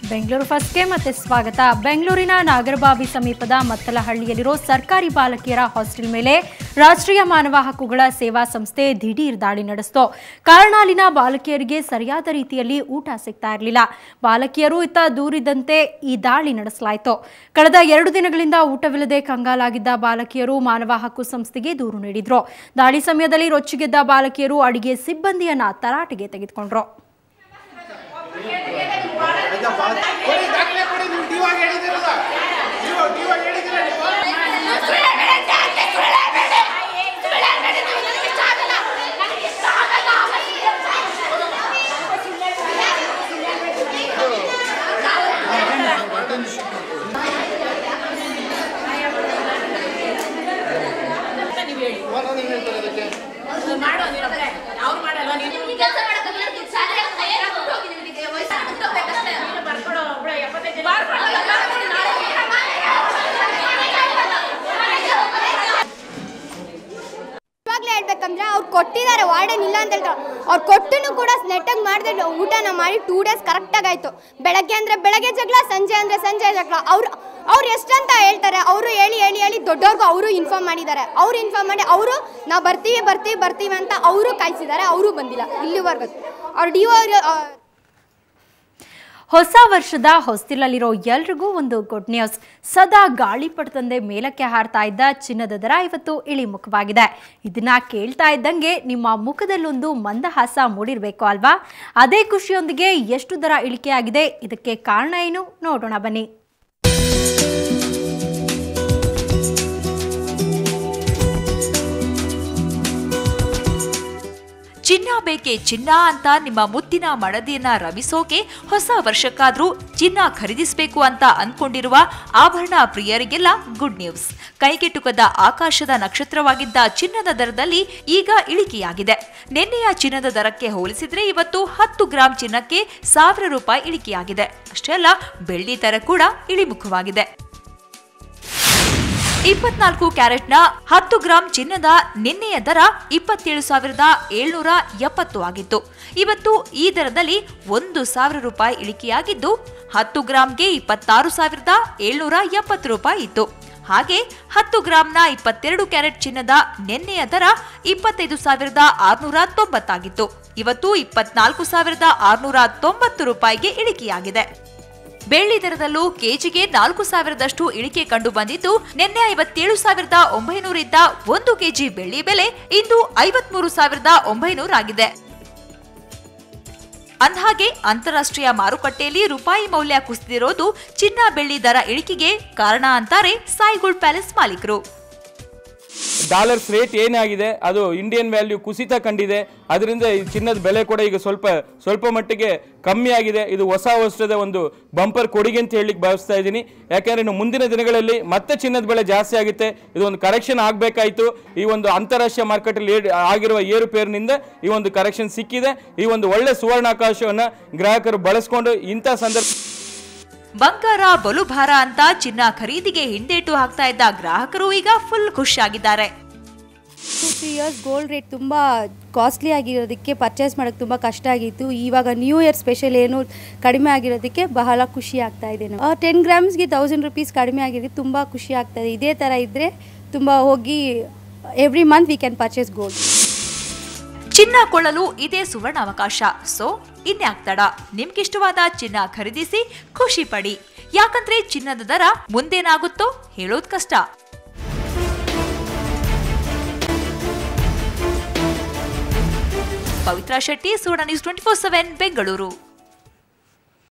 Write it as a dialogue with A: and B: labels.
A: ಬೆಂಗಳೂರು ಫಸ್ಟ್ಗೆ ಮತ್ತೆ ಸ್ವಾಗತ ಬೆಂಗಳೂರಿನ ನಾಗರಬಾವಿ ಸಮೀಪದ ಮತ್ತಲಹಳ್ಳಿಯಲ್ಲಿರೋ ಸರ್ಕಾರಿ ಬಾಲಕಿಯರ ಹಾಸ್ಟೆಲ್ ಮೇಲೆ ರಾಷ್ಟ್ರೀಯ ಮಾನವ ಹಕ್ಕುಗಳ ಸೇವಾ ಸಂಸ್ಥೆ ದಿಢೀರ್ ದಾಳಿ ನಡೆಸಿತು ಕಾರಣ ಅಲ್ಲಿನ ಬಾಲಕಿಯರಿಗೆ ಸರಿಯಾದ ರೀತಿಯಲ್ಲಿ ಊಟ ಸಿಗ್ತಾ ಇರಲಿಲ್ಲ ಬಾಲಕಿಯರು ಇತ್ತ ದೂರಿದಂತೆ ಈ ದಾಳಿ ನಡೆಸಲಾಯಿತು ಕಳೆದ ಎರಡು ದಿನಗಳಿಂದ ಊಟವಿಲ್ಲದೆ ಕಂಗಾಲಾಗಿದ್ದ ಬಾಲಕಿಯರು ಮಾನವ ಹಕ್ಕು ಸಂಸ್ಥೆಗೆ ದೂರು ನೀಡಿದ್ರು ದಾಳಿ ಸಮಯದಲ್ಲಿ ರೊಚ್ಚಿಗೆದ್ದ ಬಾಲಕಿಯರು ಅಡಿಗೆ ಸಿಬ್ಬಂದಿಯನ್ನ ತರಾಟೆಗೆ ತೆಗೆದುಕೊಂಡ್ರು
B: ಕೊಡಿ ದಾಖಲೆ ಕೊಡಿ ನೀವು ಡಿವಾಗ ಹೇಳಿದಿರಲ್ಲ ನೀವು ಡಿವಾಗ ಹೇಳಿದಿರ ನೀವು ಒಂದೊಂದು ಹಿಂಗೆ ಹೇಳ್ತಾರೆ ಅದಕ್ಕೆ
C: ಅವ್ರು ಮಾಡಲ್ಲ ನೀನು
D: ಕೆಲಸ ಮಾಡಕ್ಕಾಗಲ್ಲ ನೀನ್ ಶಾಲೆ ಹೋಗಿ ನಿನಗೆ ವಯಸ್ಸಾಗುತ್ತೆ ಹೋಗ್ಬೇಕಷ್ಟೇ
C: ಬರ್ಕೊಡೋ ಒಬ್ಳು ಎಪ್ಪತ್ತೈದು ಜನ
E: ಇವಾಗಲೇ ಹೇಳ್ಬೇಕಂದ್ರೆ ಅವ್ರು ಕೊಟ್ಟಿದ್ದಾರೆ ವಾರ್ಡನ್ ಇಲ್ಲ ಅಂತ ಹೇಳ್ತಾರೆ ಅವ್ರು ಕೊಟ್ಟನು ಕೂಡ ನೆಟ್ಟಾಗಿ ಮಾಡಿದ್ರೆ ಊಟನ ಮಾಡಿ ಟೂ ಡೇಸ್ ಕರೆಕ್ಟಾಗಿ ಆಯಿತು ಬೆಳಗ್ಗೆ ಅಂದರೆ ಬೆಳಗ್ಗೆ ಜಗಳ ಸಂಜೆ ಅಂದರೆ ಸಂಜೆ ಜಗಳ ಅವ್ರು ಅವ್ರು ಎಷ್ಟಂತ ಹೇಳ್ತಾರೆ ಅವರು ಹೇಳಿ ಹೇಳಿ ಹೇಳಿ ದೊಡ್ಡವ್ರಿಗೂ ಅವರು ಇನ್ಫಾರ್ಮ್ ಮಾಡಿದ್ದಾರೆ ಅವ್ರು ಇನ್ಫಾರ್ಮ್ ಮಾಡಿ ಅವರು ನಾವು ಬರ್ತೀವಿ ಬರ್ತೀವಿ ಬರ್ತೀವಿ ಅಂತ ಅವರು ಕಾಯಿಸಿದ್ದಾರೆ ಅವರು ಬಂದಿಲ್ಲ ಇಲ್ಲಿವರೆಗೂ ಅವ್ರು ಡಿ ಓ
A: ಹೊಸ ವರ್ಷದ ಹೊಸ್ತಿಲಲ್ಲಿರೋ ಎಲ್ರಿಗೂ ಒಂದು ಗುಡ್ ನ್ಯೂಸ್ ಸದಾ ಗಾಳಿಪಟದಂತೆ ಮೇಲಕ್ಕೆ ಹಾರ್ತಾ ಇದ್ದ ಚಿನ್ನದ ದರ ಇವತ್ತು ಇಳಿಮುಖವಾಗಿದೆ ಇದನ್ನ ಕೇಳ್ತಾ ಇದ್ದಂಗೆ ನಿಮ್ಮ ಮುಖದಲ್ಲೊಂದು ಮಂದಹಾಸ ಮೂಡಿರಬೇಕು ಅಲ್ವಾ ಅದೇ ಖುಷಿಯೊಂದಿಗೆ ಎಷ್ಟು ದರ ಇಳಿಕೆಯಾಗಿದೆ ಇದಕ್ಕೆ ಕಾರಣ ಏನು ನೋಡೋಣ ಬನ್ನಿ
F: ಚಿನ್ನ ಬೇಕೆ ಚಿನ್ನ ಅಂತ ನಿಮ್ಮ ಮುತ್ತಿನ ಮಡದಿಯನ್ನ ರಮಿಸೋಕೆ ಹೊಸ ವರ್ಷಕ್ಕಾದ್ರೂ ಚಿನ್ನ ಖರೀದಿಸಬೇಕು ಅಂತ ಅನ್ಕೊಂಡಿರುವ ಆಭರಣ ಪ್ರಿಯರಿಗೆಲ್ಲ ಗುಡ್ ನ್ಯೂಸ್ ಕೈಗೆಟುಕದ ಆಕಾಶದ ನಕ್ಷತ್ರವಾಗಿದ್ದ ಚಿನ್ನದ ದರದಲ್ಲಿ ಈಗ ಇಳಿಕೆಯಾಗಿದೆ ನಿನ್ನೆಯ ಚಿನ್ನದ ದರಕ್ಕೆ ಹೋಲಿಸಿದ್ರೆ ಇವತ್ತು ಹತ್ತು ಗ್ರಾಂ ಚಿನ್ನಕ್ಕೆ ಸಾವಿರ ರೂಪಾಯಿ ಇಳಿಕೆಯಾಗಿದೆ ಅಷ್ಟೇ ಅಲ್ಲ ಬೆಳ್ಳಿ ದರ ಕೂಡ ಇಳಿಮುಖವಾಗಿದೆ ಇಪ್ಪತ್ನಾಲ್ಕು ಕ್ಯಾರೆಟ್ನ ಹತ್ತು ಗ್ರಾಂ ಚಿನ್ನದ ನಿನ್ನೆಯ ದರ ಇಪ್ಪತ್ತೇಳು ಸಾವಿರದ ಏಳ್ನೂರ ಎಪ್ಪತ್ತು ಆಗಿತ್ತು ಇವತ್ತು ಈ ದರದಲ್ಲಿ ಒಂದು ಸಾವಿರ ರೂಪಾಯಿ ಇಳಿಕೆಯಾಗಿದ್ದು ಹತ್ತು ಗ್ರಾಂಗೆ ಇಪ್ಪತ್ತಾರು ಸಾವಿರದ ಏಳ್ನೂರ ಎಪ್ಪತ್ತು ರೂಪಾಯಿ ಇತ್ತು ಹಾಗೆ ಹತ್ತು ಗ್ರಾಂನ ಇಪ್ಪತ್ತೆರಡು ಕ್ಯಾರೆಟ್ ಚಿನ್ನದ ನಿನ್ನೆಯ ದರ ಇಪ್ಪತ್ತೈದು ಸಾವಿರದ ಆರುನೂರ ತೊಂಬತ್ತಾಗಿತ್ತು ಇವತ್ತು ಇಪ್ಪತ್ನಾಲ್ಕು ಸಾವಿರದ ಆರುನೂರ ತೊಂಬತ್ತು ರೂಪಾಯಿಗೆ ಇಳಿಕೆಯಾಗಿದೆ ಬೆಳ್ಳಿ ದರದಲ್ಲೂ ಕೆಜಿಗೆ ನಾಲ್ಕು ಸಾವಿರದಷ್ಟು ಇಳಿಕೆ ಕಂಡು ಬಂದಿದ್ದು ನಿನ್ನೆ ಐವತ್ತೇಳು ಸಾವಿರದ ಒಂಬೈನೂರಿದ್ದ ಒಂದು ಕೆಜಿ ಬೆಳ್ಳಿ ಬೆಲೆ ಇಂದು ಐವತ್ಮೂರು ಸಾವಿರದ ಒಂಬೈನೂರಾಗಿದೆ ಅಂದಹಾಗೆ ಅಂತಾರಾಷ್ಟ್ರೀಯ ಮಾರುಕಟ್ಟೆಯಲ್ಲಿ ರೂಪಾಯಿ ಮೌಲ್ಯ ಕುಸಿದಿರೋದು ಚಿನ್ನ ಬೆಳ್ಳಿ ದರ ಇಳಿಕೆಗೆ ಕಾರಣ ಅಂತಾರೆ ಸಾಯಿಗುಳ್ ಪ್ಯಾಲೇಸ್ ಮಾಲೀಕರು
G: ಡಾಲರ್ಸ್ ರೇಟ್ ಏನಾಗಿದೆ ಅದು ಇಂಡಿಯನ್ ವ್ಯಾಲ್ಯೂ ಕುಸಿತ ಕಂಡಿದೆ ಅದರಿಂದ ಈ ಚಿನ್ನದ ಬೆಲೆ ಕೂಡ ಈಗ ಸ್ವಲ್ಪ ಸ್ವಲ್ಪ ಮಟ್ಟಿಗೆ ಕಮ್ಮಿ ಆಗಿದೆ ಇದು ಹೊಸ ವರ್ಷದ ಒಂದು ಬಂಪರ್ ಕೊಡುಗೆ ಅಂತ ಹೇಳಲಿಕ್ಕೆ ಭಾವಿಸ್ತಾ ಇದ್ದೀನಿ ಯಾಕೆಂದ್ರೆ ಇನ್ನು ಮುಂದಿನ ದಿನಗಳಲ್ಲಿ ಮತ್ತೆ ಚಿನ್ನದ ಬೆಲೆ ಜಾಸ್ತಿ ಆಗುತ್ತೆ ಇದು ಒಂದು ಕರೆಕ್ಷನ್ ಆಗಬೇಕಾಯಿತು ಈ ಒಂದು ಅಂತಾರಾಷ್ಟ್ರೀಯ ಮಾರ್ಕೆಟಲ್ಲಿ ಏರ್- ಆಗಿರುವ ಏರುಪೇರಿನಿಂದ ಈ ಒಂದು ಕರೆಕ್ಷನ್ ಸಿಕ್ಕಿದೆ ಈ ಒಂದು ಒಳ್ಳೆ ಸುವರ್ಣಾವಕಾಶವನ್ನು ಗ್ರಾಹಕರು ಬಳಸ್ಕೊಂಡು ಇಂಥ ಸಂದರ್ಭ
F: ಬಂಗಾರ ಬಲು ಭಾರ ಅಂತ ಚಿನ್ನ ಖರೀದಿಗೆ ಹಿಂದೇಟು ಹಾಕ್ತಾ ಇದ್ದ ಗ್ರಾಹಕರು ಈಗ ಫುಲ್ ಖುಷಿಯಾಗಿದ್ದಾರೆ
H: two three years gold rate ತುಂಬ ಕಾಸ್ಟ್ಲಿ ಆಗಿರೋದಕ್ಕೆ ಪರ್ಚೇಸ್ ಮಾಡೋಕ್ಕೆ ತುಂಬ ಕಷ್ಟ ಆಗಿತ್ತು ಇವಾಗ ನ್ಯೂ ಇಯರ್ ಸ್ಪೆಷಲ್ ಏನು ಕಡಿಮೆ ಆಗಿರೋದಕ್ಕೆ ಬಹಳ ಖುಷಿ ಆಗ್ತಾ ಇದೆ ಟೆನ್ ಗ್ರಾಮ್ಸ್ಗೆ ತೌಸಂಡ್ ರುಪೀಸ್ ಕಡಿಮೆ ಆಗಿರೋದಕ್ಕೆ ತುಂಬ ಖುಷಿ ಆಗ್ತಾ ಇದೆ ಇದೇ ಥರ ಇದ್ದರೆ ತುಂಬ ಹೋಗಿ every month we can purchase gold
F: ಚಿನ್ನ ಕೊಳ್ಳಲು ಇದೇ ಸುವರ್ಣ ಅವಕಾಶ ಸೊ ಇನ್ಯಾಕ್ ತಡ ನಿಮ್ಗಿಷ್ಟವಾದ ಚಿನ್ನ ಖರೀದಿಸಿ ಖುಷಿ ಪಡಿ ಯಾಕಂದ್ರೆ ಚಿನ್ನದ ದರ ಮುಂದೇನಾಗುತ್ತೋ ಹೇಳೋದ್ ಕಷ್ಟ Pavithra Shetty Suvarna news twenty four seven Bengaluru